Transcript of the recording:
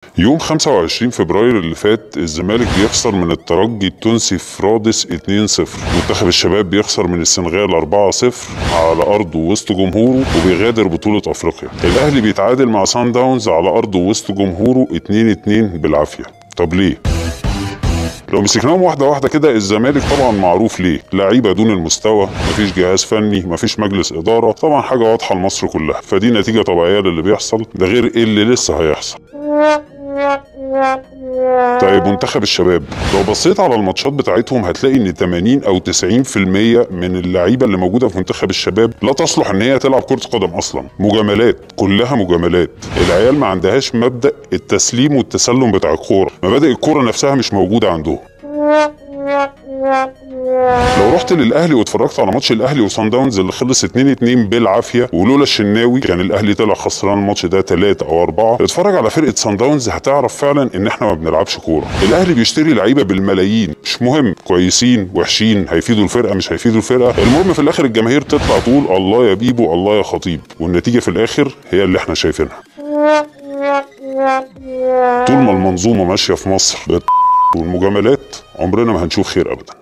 يوم 25 فبراير اللي فات الزمالك بيخسر من الترجي التونسي في رادس 2-0 منتخب الشباب بيخسر من السنغال 4-0 على ارضه وسط جمهوره وبيغادر بطولة افريقيا الاهلي بيتعادل مع سان داونز على ارضه وسط جمهوره 2-2 بالعافية طب ليه لو مسكناهم واحده واحده كده الزمالك طبعا معروف ليه لعيبه دون المستوى مفيش جهاز فني مفيش مجلس اداره طبعا حاجه واضحه لمصر كلها فدي نتيجه طبيعيه للي بيحصل ده غير ايه اللي لسه هيحصل طيب منتخب الشباب لو بصيت على الماتشات بتاعتهم هتلاقي ان 80 او 90% من اللعيبه اللي موجوده في منتخب الشباب لا تصلح ان هي تلعب كره قدم اصلا مجاملات كلها مجاملات العيال ما عندهاش مبدا التسليم والتسلم بتاع الكوره مبادئ الكوره نفسها مش موجوده عندهم لو رحت للاهلي واتفرجت على ماتش الاهلي وصن داونز اللي خلص 2-2 بالعافيه ولولا الشناوي كان الاهلي طلع خسران الماتش ده 3 او 4 اتفرج على فرقه صن داونز هتعرف فعلا ان احنا ما بنلعبش كوره الاهلي بيشتري لعيبه بالملايين مش مهم كويسين وحشين هيفيدوا الفرقه مش هيفيدوا الفرقه المهم في الاخر الجماهير تطلع تقول الله يا بيبو الله يا خطيب والنتيجه في الاخر هي اللي احنا شايفينها طول ما المنظومه ماشيه في مصر والمجاملات عمرنا ما هنشوف خير ابدا